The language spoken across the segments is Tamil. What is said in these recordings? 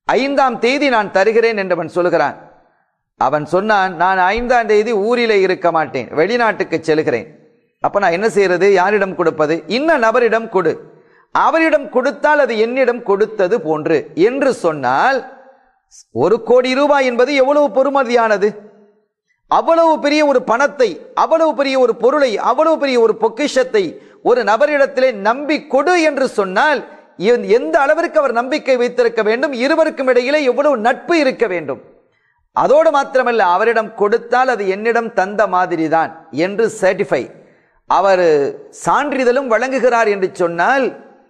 ஐந்தாம் தேதி நான் தருகிறேன் என்றவன் சொல்கிறான் அவன் சொன்னான் நான் ஐந்தாம் தேதி ஊரிலே இருக்க மாட்டேன் வெளிநாட்டுக்கு செல்கிறேன் அப்ப நான் என்ன செய்யறது யாரிடம் கொடுப்பது இன்ன நபரிடம் கொடு அவரிடம் கொடுத்தால் அது என்னிடம் கொடுத்தது போன்று என்று சொன்னால் ஒரு கோடி ரூபாய் என்பது எவ்வளவு பொறுமதியானது அவ்வளவு பெரிய ஒரு பணத்தை அவ்வளவு பெரிய ஒரு பொருளை அவ்வளவு பெரிய ஒரு பொக்கிஷத்தை ஒரு நபரிடத்திலே நம்பி கொடு என்று சொன்னால் எந்த- எந்த அளவிற்கு அவர் நம்பிக்கை வைத்திருக்க வேண்டும் இருவருக்கும் இடையிலே எவ்வளவு நட்பு இருக்க வேண்டும் அதோடு மாத்திரமல்ல அவரிடம் கொடுத்தால் அது என்னிடம் தந்த மாதிரி தான் என்று சர்டிஃபை அவர் சான்றிதழும் வழங்குகிறார் என்று சொன்னால்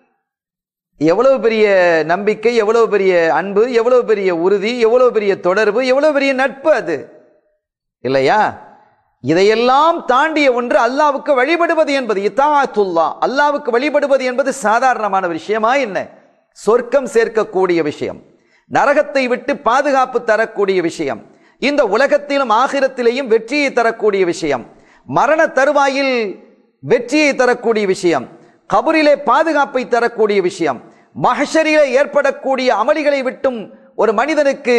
எவ்வளவு பெரிய நம்பிக்கை எவ்வளவு பெரிய அன்பு எவ்வளவு பெரிய உறுதி எவ்வளவு பெரிய தொடர்பு எவ்வளவு பெரிய நட்பு அது இல்லையா இதையெல்லாம் தாண்டிய ஒன்று அல்லாவுக்கு வழிபடுவது என்பது இத்தாத்துல்லா அல்லாவுக்கு வழிபடுவது என்பது சாதாரணமான விஷயமா என்ன சொர்க்கம் சேர்க்கக்கூடிய விஷயம் நரகத்தை விட்டு பாதுகாப்பு தரக்கூடிய விஷயம் இந்த உலகத்திலும் ஆகிரத்திலேயும் வெற்றியை தரக்கூடிய விஷயம் மரண தருவாயில் வெற்றியை தரக்கூடிய விஷயம் கபரிலே பாதுகாப்பை தரக்கூடிய விஷயம் மஹஷரிலே ஏற்படக்கூடிய அமளிகளை விட்டும் ஒரு மனிதனுக்கு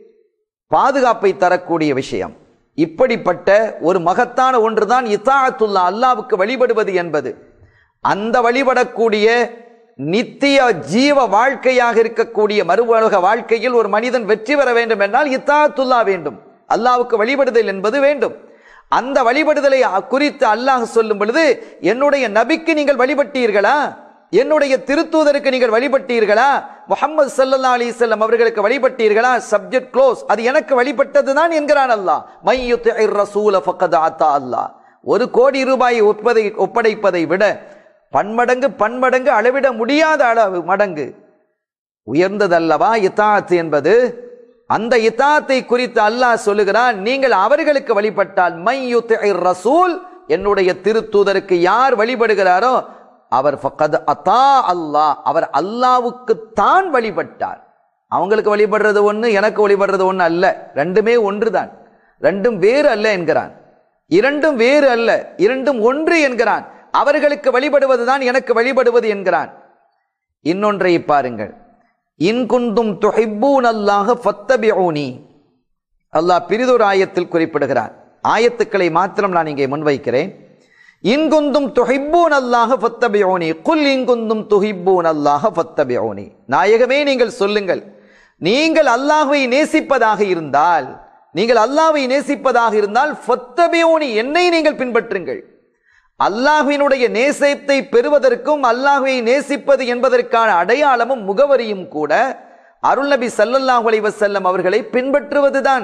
பாதுகாப்பை தரக்கூடிய விஷயம் இப்படிப்பட்ட ஒரு மகத்தான ஒன்றுதான் இத்தாத்துல்லா அல்லாவுக்கு வழிபடுவது என்பது அந்த வழிபடக்கூடிய நித்திய ஜீவ வாழ்க்கையாக இருக்கக்கூடிய மறுவுலக வாழ்க்கையில் ஒரு மனிதன் வெற்றி பெற வேண்டும் என்றால் இத்தாத்துல்லா வேண்டும் அல்லாவுக்கு வழிபடுதல் என்பது வேண்டும் அந்த வழிபடுதலை குறித்து அல்லாஹ் சொல்லும் பொழுது என்னுடைய நபிக்கு நீங்கள் வழிபட்டீர்களா என்னுடைய திருத்தூதருக்கு நீங்கள் வழிபட்டீர்களா முகமது சல்லா அலிசல்லம் அவர்களுக்கு வழிபட்டீர்களா சப்ஜெக்ட் க்ளோஸ் அது எனக்கு வழிபட்டதுதான் என்கிறான் அல்லாஹ் மையுத் ரசூல ஃபக்கத் ஆத்தா அல்லாஹ் ஒரு கோடி ரூபாயை ஒப்பதை ஒப்படைப்பதை விட பன்மடங்கு பன்மடங்கு அளவிட முடியாத அளவு மடங்கு உயர்ந்ததல்லவா இத்தாத் என்பது அந்த இத்தாத்தை குறித்து அல்லாஹ் சொல்லுகிறான் நீங்கள் அவர்களுக்கு வழிபட்டால் மையுத் ரசூல் என்னுடைய திருத்தூதருக்கு யார் வழிபடுகிறாரோ அவர் ஃபக்கத் அத்தா அல்லாஹ் அவர் அல்லாவுக்கு தான் வழிபட்டார் அவங்களுக்கு வழிபடுறது ஒண்ணு எனக்கு வழிபடுறது ஒண்ணு அல்ல ரெண்டுமே ஒன்றுதான் ரெண்டும் வேறு அல்ல என்கிறான் இரண்டும் வேறு அல்ல இரண்டும் ஒன்று என்கிறான் அவர்களுக்கு வழிபடுவதுதான் எனக்கு வழிபடுவது என்கிறான் இன்னொன்றை பாருங்கள் இன்குந்தும் துஹிப்பூன் அல்லாஹ ஃபத்தபிஊனி அல்லாஹ் பிரிதொரு ஆயத்தில் குறிப்பிடுகிறார் ஆயத்துக்களை மாத்திரம் நான் இங்கே முன்வைக்கிறேன் இன்குந்தும் துஹிப்பூன் அல்லாஹ ஃபத்தபிஊனி குல் இன்குந்தும் துஹிப்பூன் அல்லாஹ ஃபத்தபிஊனி நாயகமே நீங்கள் சொல்லுங்கள் நீங்கள் அல்லாஹ்வை நேசிப்பதாக இருந்தால் நீங்கள் அல்லாஹ்வை நேசிப்பதாக இருந்தால் ஃபத்தபிஊனி என்னை நீங்கள் பின்பற்றுங்கள் அல்லாஹ்வினுடைய நேசத்தை பெறுவதற்கும் அல்லாஹ்வை நேசிப்பது என்பதற்கான அடையாளமும் முகவரியும் கூட அருள் நபி சல்லல்லாஹு அலைஹி வஸல்லம் அவர்களை பின்பற்றுவதுதான்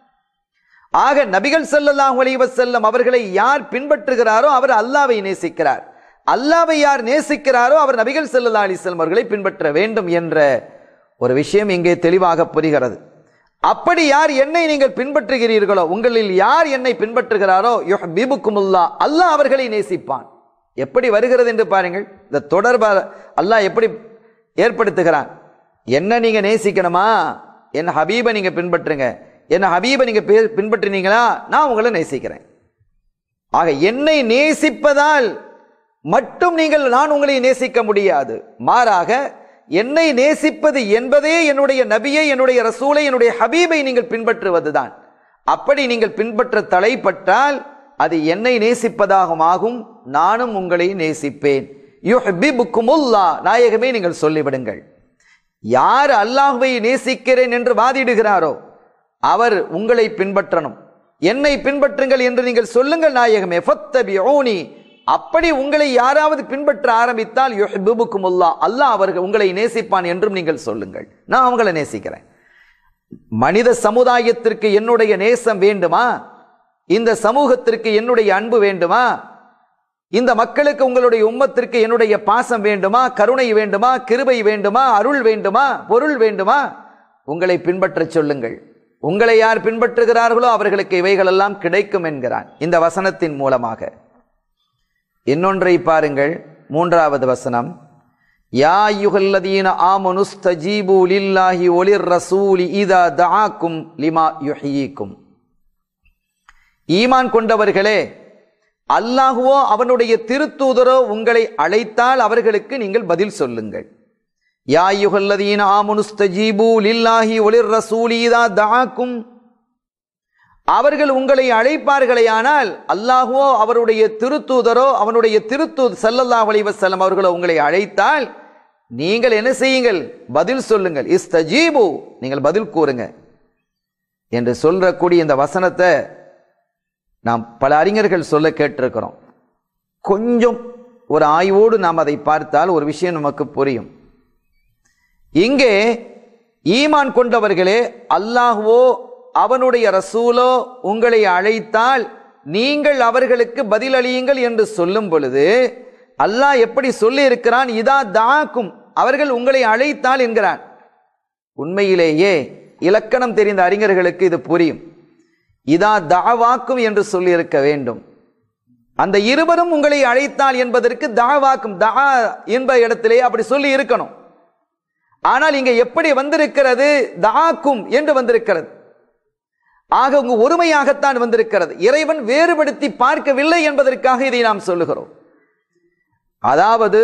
ஆக நபிகள் ஸல்லல்லாஹு அலைஹி வஸல்லம் அவர்களை யார் பின்பற்றுகிறாரோ அவர் அல்லாஹ்வை நேசிக்கிறார் அல்லாஹ்வை யார் நேசிக்கிறாரோ அவர் நபிகள் ஸல்லல்லாஹு அலைஹி வஸல்லம் அவர்களை பின்பற்ற வேண்டும் என்ற ஒரு விஷயம் இங்கே தெளிவாக புரிகிறது அப்படி யார் என்னை நீங்கள் பின்பற்றுகிறீர்களோ உங்களில் யார் என்னை பின்பற்றுகிறாரோ யுஹ்பிபுக்குமுல்லா அல்லாஹ் அவர்களை நேசிப்பான் எப்படி வருகிறது என்று பாருங்கள் இந்த தொடர்பை அல்லாஹ் எப்படி ஏற்படுத்துகிறான் என்ன நீங்க நேசிக்கணுமா என் ஹபீபை நீங்க பின்பற்றுங்க என்ன ஹபீபை நீங்க பே- பின்பற்றினீங்களா நான் உங்களை நேசிக்கிறேன் ஆக என்னை நேசிப்பதால் மட்டும் நீங்கள் நான் உங்களை நேசிக்க முடியாது மாறாக என்னை நேசிப்பது என்பதே என்னுடைய நபியை என்னுடைய ரசூலை என்னுடைய ஹபீபை நீங்கள் பின்பற்றுவதுதான் அப்படி நீங்கள் பின்பற்ற தலைப்பட்டால் அது என்னை நேசிப்பதாகும் ஆகும் நானும் உங்களை நேசிப்பேன் யுஹ்பிபுக்குமுல்லா நாயகமே நீங்கள் சொல்லிவிடுங்கள் யார் அல்லாஹ்வை நேசிக்கிறேன் என்று வாதிடுகிறாரோ அவர் உங்களை பின்பற்றணும் என்னை பின்பற்றுங்கள் என்று நீங்கள் சொல்லுங்கள் நாயகமே ஃபத்தபிஊனி அப்படி உங்களை யாராவது பின்பற்ற ஆரம்பித்தால் யுஹ்பிபுக்குமுல்லா அல்லாஹ் அவர்கள் உங்களை நேசிப்பான் என்றும் நீங்கள் சொல்லுங்கள் நான் அவங்களை நேசிக்கிறேன் மனித சமுதாயத்திற்கு என்னுடைய நேசம் வேண்டுமா இந்த சமூகத்திற்கு என்னுடைய அன்பு வேண்டுமா இந்த மக்களுக்கு உங்களுடைய உம்மத்திற்கு என்னுடைய பாசம் வேண்டுமா கருணை வேண்டுமா கிருபை வேண்டுமா அருள் வேண்டுமா பொருள் வேண்டுமா உங்களை பின்பற்றச் சொல்லுங்கள் உங்களை யார் பின்பற்றுகிறார்களோ அவர்களுக்கு இவைகளெல்லாம் கிடைக்கும் என்கிறான் இந்த வசனத்தின் மூலமாக இன்னொன்றை பாருங்கள் மூன்றாவது வசனம் யா யுகல்லதீன ஆமனுஸ்தஜீபு லில்லாஹி ஒலிர் ரசூலி இதா தஆக்கும் லிமா யுஹ்யீக்கும் ஈமான் கொண்டவர்களே அல்லாஹுவோ அவனுடைய திருத்தூதரோ உங்களை அழைத்தால் அவர்களுக்கு நீங்கள் பதில் சொல்லுங்கள் யா யுகல்லதீன ஆமுனுஸ்தஜீபு லில்லாஹி ஒளிர் ரசூலீதா தாக்கும் அவர்கள் உங்களை அழைப்பார்களேயானால் அல்லாஹுவோ அவருடைய திருத்தூதரோ அவனுடைய திருத்தூ சல்லல்லாஹு அலைஹி வஸல்லம் அவர்களோ உங்களை அழைத்தால் நீங்கள் என்ன செய்யுங்கள் பதில் சொல்லுங்கள் இஸ்தஜீபு நீங்கள் பதில் கூறுங்க என்று சொல்றக்கூடிய இந்த வசனத்தை நாம் பல அறிஞர்கள் சொல்ல கேட்டிருக்கிறோம் கொஞ்சம் ஒரு ஆய்வோடு நாம் அதை பார்த்தால் ஒரு விஷயம் நமக்கு புரியும் இங்கே ஈமான் கொண்டவர்களே அல்லாஹ்வோ அவனுடைய ரசூலோ உங்களை அழைத்தால் நீங்கள் அவர்களுக்கு பதிலளியுங்கள் என்று சொல்லும் பொழுது அல்லாஹ் எப்படி சொல்லி இருக்கிறான் இதா தாக்கும் அவர்கள் உங்களை அழைத்தால் என்கிறான் உண்மையிலேயே இலக்கணம் தெரிந்த அறிஞர்களுக்கு இது புரியும் இதா தாவாக்கும் என்று சொல்லியிருக்க வேண்டும் அந்த இருவரும் உங்களை அழைத்தால் என்பதற்கு தாவாக்கும் தா என்ப இடத்திலே அப்படி சொல்லி இருக்கணும் ஆனால் இங்க எப்படி வந்திருக்கிறது தாக்கும் என்று வந்திருக்கிறது ஆக உங்க ஒருமையாகத்தான் வந்திருக்கிறது இறைவன் வேறுபடுத்தி பார்க்கவில்லை என்பதற்காக இதை நாம் சொல்லுகிறோம் அதாவது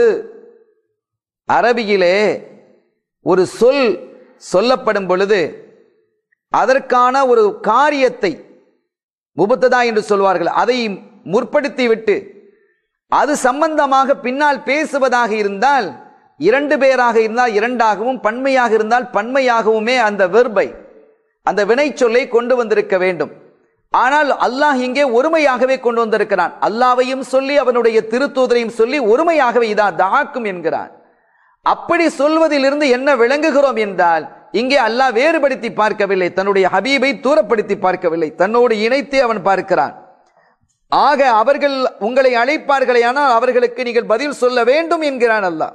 அரபியிலே ஒரு சொல் சொல்லப்படும் பொழுது அதற்கான ஒரு காரியத்தை முபத்ததா என்று சொல்வார்கள் அதை முற்படுத்தி விட்டு அது சம்பந்தமாக பின்னால் பேசுவதாக இருந்தால் இரண்டு பேராக இருந்தால் இரண்டாகவும் பன்மையாக இருந்தால் பன்மையாகவுமே அந்த வெர்பை அந்த வினைச்சொல்லை கொண்டு வந்திருக்க வேண்டும் ஆனால் அல்லாஹ் இங்கே ஒருமையாகவே கொண்டு வந்திருக்கிறான் அல்லாவையும் சொல்லி அவனுடைய திருத்தூதரையும் சொல்லி ஒருமையாகவே இதா தாக்கும் என்கிறான் அப்படி சொல்வதிலிருந்து என்ன விளங்குகிறோம் என்றால் இங்கே அல்லாஹ் வேறுபடுத்தி பார்க்கவில்லை தன்னுடைய ஹபீபை தூரப்படுத்தி பார்க்கவில்லை தன்னோடு இணைத்து அவன் பார்க்கிறான் ஆக அவர்கள் உங்களை அழைப்பார்களே ஆனால் அவர்களுக்கு நீங்கள் பதில் சொல்ல வேண்டும் என்கிறான் அல்லாஹ்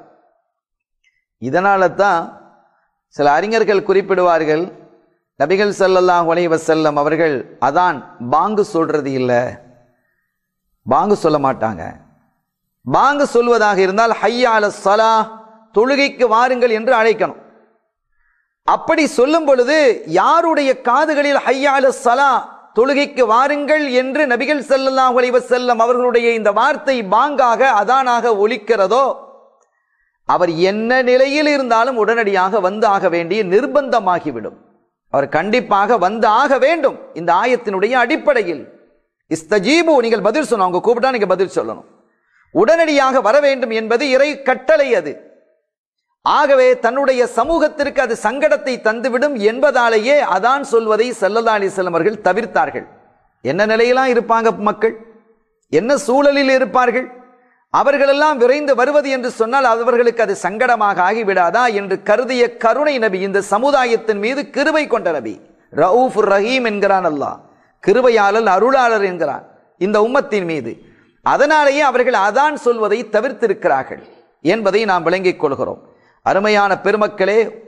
இதனால தான் சில அறிஞர்கள் குறிப்பிடுவார்கள் நபிகள் ஸல்லல்லாஹு அலைஹி வஸல்லம் அவர்கள் அதான் பாங்கு சொல்றது இல்லை பாங்கு சொல்ல மாட்டாங்க பாங்கு சொல்வதாக இருந்தால் ஹையால சலா தொழுகைக்கு வாருங்கள் என்று அழைக்கணும் அப்படி சொல்லும் பொழுது யாருடைய காதுகளில் ஹையால சலா தொழுகைக்கு வாருங்கள் என்று நபிகள் ஸல்லல்லாஹு அலைஹி வஸல்லம் அவர்களுடைய இந்த வார்த்தை பாங்காக அதானாக ஒலிக்கிறதோ அவர் என்ன நிலையில் இருந்தாலும் உடனடியாக வந்து ஆக வேண்டிய நிர்பந்தமாகிவிடும் அவர் கண்டிப்பாக வந்து ஆக வேண்டும் இந்த ஆயத்தினுடைய அடிப்படையில் இஸ்தஜீபு நீங்கள் பதில் சொல்லணும் அவங்க கூப்பிட்டா நீங்க பதில் சொல்லணும் உடனடியாக வர வேண்டும் என்பது இறை கட்டளை அது ஆகவே தன்னுடைய சமூகத்திற்கு அது சங்கடத்தை தந்துவிடும் என்பதாலேயே அதான் சொல்வதை சல்லல்லா அலிஸ்லாம் அவர்கள் தவிர்த்தார்கள் என்ன நிலையெல்லாம் இருப்பாங்க மக்கள் என்ன சூழலில் இருப்பார்கள் அவர்களெல்லாம் விரைந்து வருவது என்று சொன்னால் அவர்களுக்கு அது சங்கடமாக ஆகிவிடாதா என்று கருதிய கருணை நபி இந்த சமுதாயத்தின் மீது கிருபை கொண்ட நபி ரவுஃப் ரஹீம் என்கிறான் அல்லாஹ் கிருபையாளர் அருளாளர் என்கிறான் இந்த உம்மத்தின் மீது அதனாலேயே அவர்கள் அதான் சொல்வதை தவிர்த்திருக்கிறார்கள் என்பதை நாம் விளங்கிக் கொள்கிறோம் அருமையான பெருமக்களே